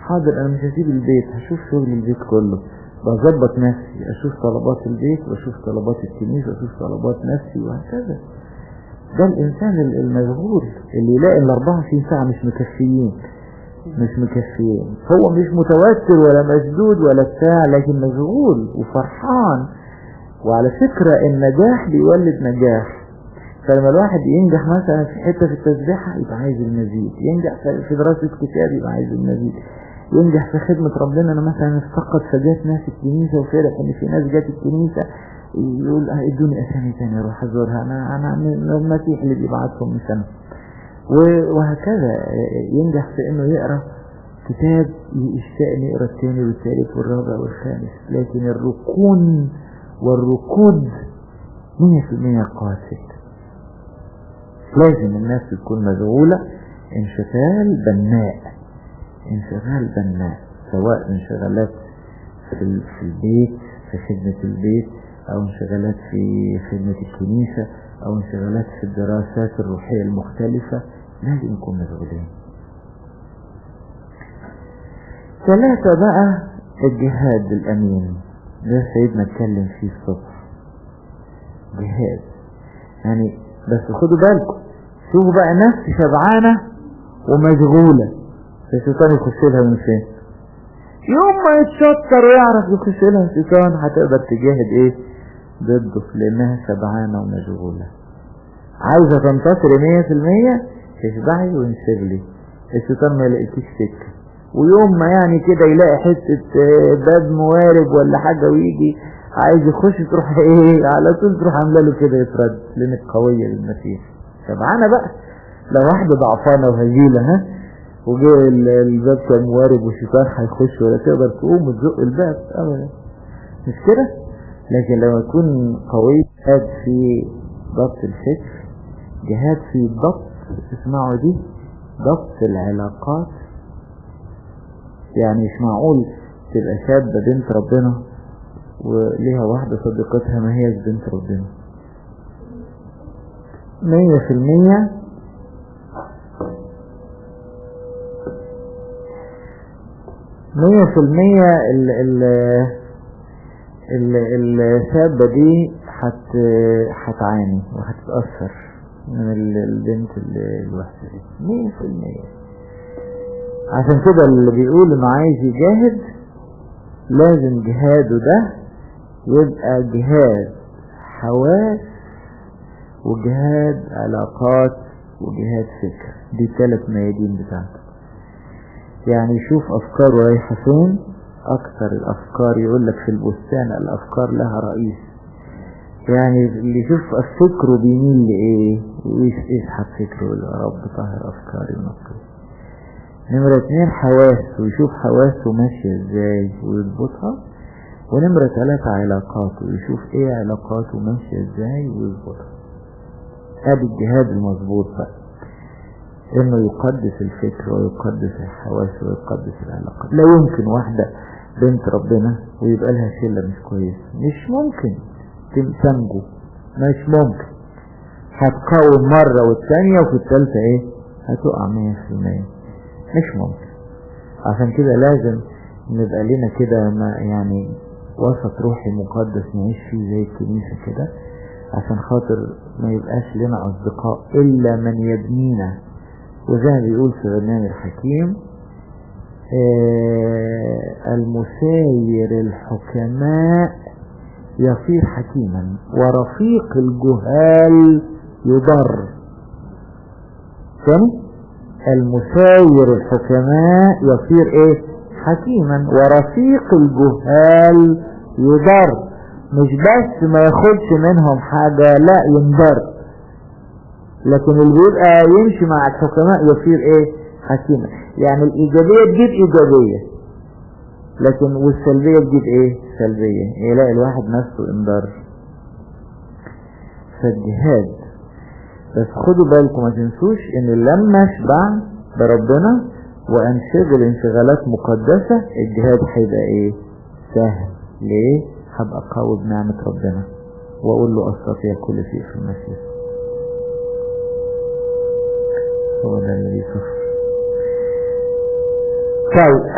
حاضر انا مش هسيب البيت هشوف شغل البيت كله بظبط نفسي اشوف طلبات البيت واشوف طلبات الكنيسة واشوف طلبات نفسي وهكذا ده الانسان المشغول اللي يلاقي ال 24 ساعة مش مكفيين مش مكفيين هو مش متوتر ولا مشدود ولا بتاع لكن مشغول وفرحان وعلى فكرة النجاح بيولد نجاح فلما الواحد ينجح مثلا في حتة في التسبيحة يبقى عايز المزيد ينجح في دراسة كتاب يبقى عايز المزيد ينجح في خدمة ربنا انا مثلا افتقد فجات ناس الكنيسة وفرح ان في ناس جات الكنيسة يقول ادوني اسامي تاني اروح ازورها انا انا من المسيح اللي بيبعتهم من سنة وهكذا ينجح في انه يقرأ كتاب يشتاق ان يقرأ الثاني والثالث والرابع والخامس لكن الركون والركود مية في المية قاسي لازم الناس تكون مشغولة انشغال بناء انشغال بناء سواء انشغالات في, في البيت في خدمة البيت او انشغالات في خدمة الكنيسة او انشغالات في الدراسات الروحية المختلفة لازم نكون مشغولين ثلاثة بقى الجهاد الامين ده سيدنا اتكلم فيه الصبح جهاد يعني بس خدوا بالكم شوفوا بقى نفس شبعانة ومشغولة الشيطان يخش لها من فين يوم ما يتشطر ويعرف يخش لها الشيطان هتقدر تجاهد ايه ضده لانها شبعانة ومشغولة عايزة تنتصر مية في المية تشبعي وانشغلي الشيطان ما يلاقيكيش سكة ويوم ما يعني كده يلاقي حتة باب موارب ولا حاجة ويجي عايز يخش تروح ايه على طول تروح عامله له كده يترد لانك قوية للمسيح شبعانة بقى لو واحدة ضعفانة وهزيلة ها وجه الباب كان موارب والشيطان هيخش ولا تقدر تقوم وتزق الباب ابدا مش كده لكن لما يكون قوي جهاد في ضبط الفكر جهاد في ضبط اسمعوا دي ضبط العلاقات يعني مش معقول تبقى شابة بنت ربنا وليها واحدة صديقتها ما هي بنت ربنا مية في المية مية في المية ال ال ال الشابة دي حت هتعاني وهتتأثر من البنت الوحشة دي مية في المية عشان كده اللي بيقول انه عايز يجاهد لازم جهاده ده يبقى جهاد حواس وجهاد علاقات وجهاد فكر دي الثلاث ميادين بتاعته يعني يشوف افكاره رايحة فين اكثر الافكار يقول لك في البستان الافكار لها رئيس يعني اللي يشوف فكره بيميل لايه ويسحب فكره يقول يا رب طهر افكاري ونقي نمرة اتنين حواس ويشوف حواسه ماشية ازاي ويضبطها ونمرة ثلاثة علاقاته ويشوف ايه علاقاته ماشية ازاي ويضبطها ادي الجهاد المظبوط بقى انه يقدس الفكر ويقدس الحواس ويقدس العلاقات لا يمكن واحدة بنت ربنا ويبقى لها شلة مش كويس مش ممكن تنجو مش ممكن هتقاوم مرة والثانية وفي الثالثة ايه هتقع مية في المية مش ممكن عشان كده لازم نبقى لنا كده ما يعني وسط روحي مقدس نعيش فيه زي الكنيسة كده عشان خاطر ما يبقاش لنا أصدقاء إلا من يبنينا وزي ما بيقول في برنامج الحكيم آه المساير الحكماء يصير حكيما ورفيق الجهال يضر ثاني المساير الحكماء يصير ايه حكيما ورفيق الجهال يضر مش بس ما ياخدش منهم حاجة لا ينضر لكن اللي بيبقى يمشي مع الحكماء يصير ايه حكيما يعني الايجابية تجيب ايجابية لكن والسلبية تجيب ايه سلبية يلاقي الواحد نفسه انضر فالجهاد بس خدوا بالكم ما تنسوش ان لما اشبع بربنا وانشغل انشغالات مقدسة الجهاد هيبقى ايه سهل ليه هبقى قوي بنعمة ربنا واقول له استطيع كل شيء في المسيح هو ده اللي بيصفر طيب